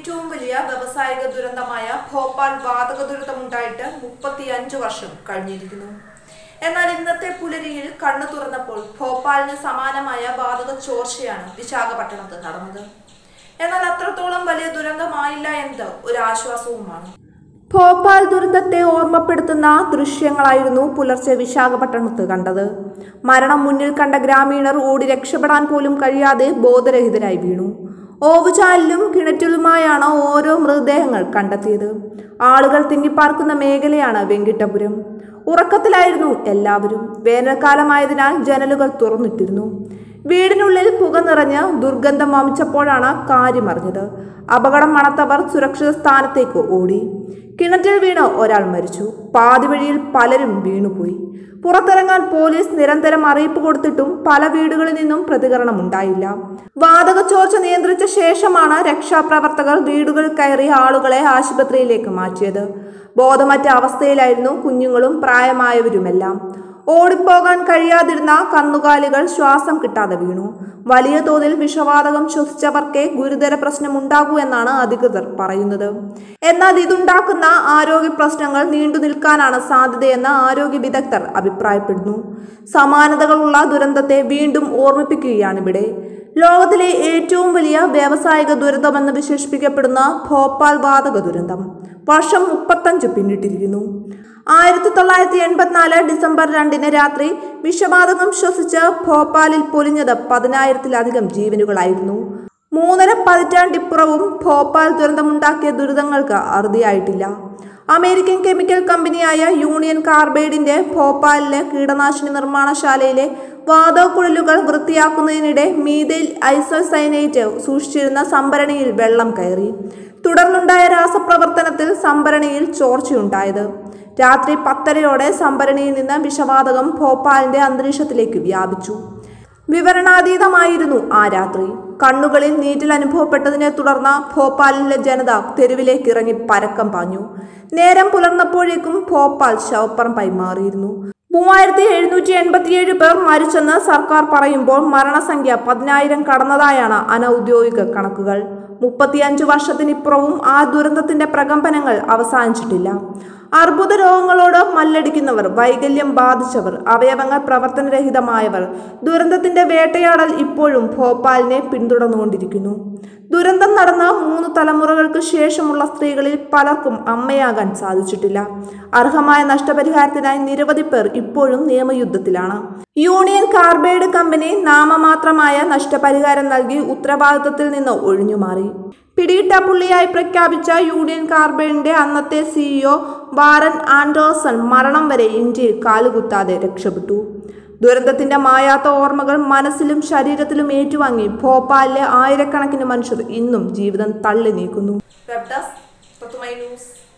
ഏറ്റവും വലിയ വ്യവസായിക ദുരന്തമായ ഭോപ്പാൽ വാതക ദുരന്തമുണ്ടായിട്ട് മുപ്പത്തിയഞ്ചു വർഷം കഴിഞ്ഞിരിക്കുന്നു എന്നാൽ ഇന്നത്തെ പുലരിയിൽ കണ്ണു തുറന്നപ്പോൾ ഭോപ്പാലിന് സമാനമായ വാതക ചോർച്ചയാണ് വിശാഖപട്ടണത്ത് നടന്നത് എന്നാൽ അത്രത്തോളം വലിയ ദുരന്തമായില്ല എന്നത് ഒരു ആശ്വാസവുമാണ് ഭോപ്പാൽ ദുരന്തത്തെ ഓർമ്മപ്പെടുത്തുന്ന ദൃശ്യങ്ങളായിരുന്നു പുലർച്ചെ വിശാഖപട്ടണത്ത് കണ്ടത് മരണം മുന്നിൽ കണ്ട ഗ്രാമീണർ ഓടി രക്ഷപ്പെടാൻ പോലും കഴിയാതെ ബോധരഹിതരായി വീണു ഓവുചാലിലും കിണറ്റിലുമായാണ് ഓരോ മൃതദേഹങ്ങൾ കണ്ടെത്തിയത് ആളുകൾ തിങ്ങിപ്പാർക്കുന്ന മേഖലയാണ് വെങ്കിട്ടപുരം ഉറക്കത്തിലായിരുന്നു എല്ലാവരും വേനൽക്കാലമായതിനാൽ ജനലുകൾ തുറന്നിട്ടിരുന്നു വീടിനുള്ളിൽ പുക നിറഞ്ഞ് ദുർഗന്ധം വമിച്ചപ്പോഴാണ് കാര്യമറിഞ്ഞത് അപകടം മണത്തവർ സുരക്ഷിത സ്ഥാനത്തേക്ക് ഓടി കിണറ്റിൽ വീണ് ഒരാൾ മരിച്ചു പാതി വഴിയിൽ പലരും വീണുപോയി പുറത്തിറങ്ങാൻ പോലീസ് നിരന്തരം അറിയിപ്പ് കൊടുത്തിട്ടും പല വീടുകളിൽ നിന്നും പ്രതികരണം ഉണ്ടായില്ല വാതക ചോർച്ച നിയന്ത്രിച്ച ശേഷമാണ് രക്ഷാപ്രവർത്തകർ വീടുകളിൽ കയറി ആളുകളെ ആശുപത്രിയിലേക്ക് മാറ്റിയത് ബോധമറ്റ അവസ്ഥയിലായിരുന്നു കുഞ്ഞുങ്ങളും പ്രായമായവരുമെല്ലാം ഓടിപ്പോകാൻ കഴിയാതിരുന്ന കന്നുകാലികൾ ശ്വാസം കിട്ടാതെ വീണു വലിയ തോതിൽ വിഷവാതകം ശ്വസിച്ചവർക്കേ ഗുരുതര പ്രശ്നമുണ്ടാകൂ എന്നാണ് അധികൃതർ പറയുന്നത് എന്നാൽ ഇതുണ്ടാക്കുന്ന ആരോഗ്യ പ്രശ്നങ്ങൾ നീണ്ടു നിൽക്കാനാണ് സാധ്യതയെന്ന് ആരോഗ്യ വിദഗ്ധർ അഭിപ്രായപ്പെടുന്നു സമാനതകളുള്ള ദുരന്തത്തെ വീണ്ടും ഓർമ്മിപ്പിക്കുകയാണിവിടെ ലോകത്തിലെ ഏറ്റവും വലിയ വ്യാവസായിക ദുരന്തമെന്ന് വിശേഷിപ്പിക്കപ്പെടുന്ന ഭോപ്പാൽ വാതക ദുരന്തം വർഷം മുപ്പത്തഞ്ച് പിന്നിട്ടിരിക്കുന്നു ആയിരത്തി തൊള്ളായിരത്തി എൺപത്തിനാല് ഡിസംബർ രണ്ടിന് രാത്രി വിഷവാതകം ശ്വസിച്ച് ഭോപ്പാലിൽ പൊലിഞ്ഞത് പതിനായിരത്തിലധികം ജീവനുകളായിരുന്നു മൂന്നര പതിറ്റാണ്ടിപ്പുറവും ഭോപ്പാൽ ദുരന്തമുണ്ടാക്കിയ ദുരിതങ്ങൾക്ക് അറുതിയായിട്ടില്ല അമേരിക്കൻ കെമിക്കൽ കമ്പനിയായ യൂണിയൻ കാർബൈഡിന്റെ ഭോപ്പാലിലെ കീടനാശിനി നിർമ്മാണശാലയിലെ വാതകക്കുഴലുകൾ വൃത്തിയാക്കുന്നതിനിടെ മീതയിൽ ഐസോസൈനേറ്റ് സൂക്ഷിച്ചിരുന്ന സംഭരണിയിൽ വെള്ളം കയറി തുടർന്നുണ്ടായ രാസപ്രവർത്തനത്തിൽ സംഭരണിയിൽ ചോർച്ചയുണ്ടായത് രാത്രി പത്തരയോടെ സംഭരണിയിൽ നിന്ന് വിഷവാതകം ഭോപ്പാലിന്റെ അന്തരീക്ഷത്തിലേക്ക് വ്യാപിച്ചു വിവരണാതീതമായിരുന്നു ആ രാത്രി കണ്ണുകളിൽ നീറ്റിൽ അനുഭവപ്പെട്ടതിനെ തുടർന്ന് ഭോപ്പാലിലെ ജനത തെരുവിലേക്ക് ഇറങ്ങി പരക്കം പാഞ്ഞു നേരം പുലർന്നപ്പോഴേക്കും ഭോപ്പാൽ ശവപ്പറമ്പായി മാറിയിരുന്നു മൂവായിരത്തി എഴുന്നൂറ്റി എൺപത്തിയേഴ് പേർ മരിച്ചെന്ന് സർക്കാർ പറയുമ്പോൾ മരണസംഖ്യ പതിനായിരം കടന്നതായാണ് അനൌദ്യോഗിക കണക്കുകൾ മുപ്പത്തിയഞ്ച് വർഷത്തിനിപ്പുറവും ആ ദുരന്തത്തിന്റെ പ്രകമ്പനങ്ങൾ അവസാനിച്ചിട്ടില്ല അർബുദ രോഗങ്ങളോട് മല്ലടിക്കുന്നവർ വൈകല്യം ബാധിച്ചവർ അവയവങ്ങൾ പ്രവർത്തനരഹിതമായവർ ദുരന്തത്തിന്റെ വേട്ടയാടൽ ഇപ്പോഴും ഭോപ്പാലിനെ പിന്തുടർന്നുകൊണ്ടിരിക്കുന്നു ദുരന്തം നടന്ന മൂന്ന് തലമുറകൾക്ക് ശേഷമുള്ള സ്ത്രീകളിൽ പലർക്കും അമ്മയാകാൻ സാധിച്ചിട്ടില്ല അർഹമായ നഷ്ടപരിഹാരത്തിനായി നിരവധി പേർ ഇപ്പോഴും നിയമയുദ്ധത്തിലാണ് യൂണിയൻ കാർബൈഡ് കമ്പനി നാമമാത്രമായ നഷ്ടപരിഹാരം നൽകി ഉത്തരവാദിത്തത്തിൽ നിന്ന് ഒഴിഞ്ഞുമാറി പിടികിട്ട പുള്ളിയായി പ്രഖ്യാപിച്ച യൂണിയൻ കാർബൈഡിന്റെ അന്നത്തെ സിഇഒ വാരൻ ആൻഡേഴ്സൺ മരണം വരെ ഇന്ത്യയിൽ കാലുകുത്താതെ രക്ഷപ്പെട്ടു ദുരന്തത്തിന്റെ മായാത്ത ഓർമ്മകൾ മനസ്സിലും ശരീരത്തിലും ഏറ്റുവാങ്ങി ഭോപ്പാലിലെ ആയിരക്കണക്കിന് മനുഷ്യർ ഇന്നും ജീവിതം തള്ളി നീക്കുന്നു വെബ് ഡെസ്ക് തത്തുമൈ ന്യൂസ്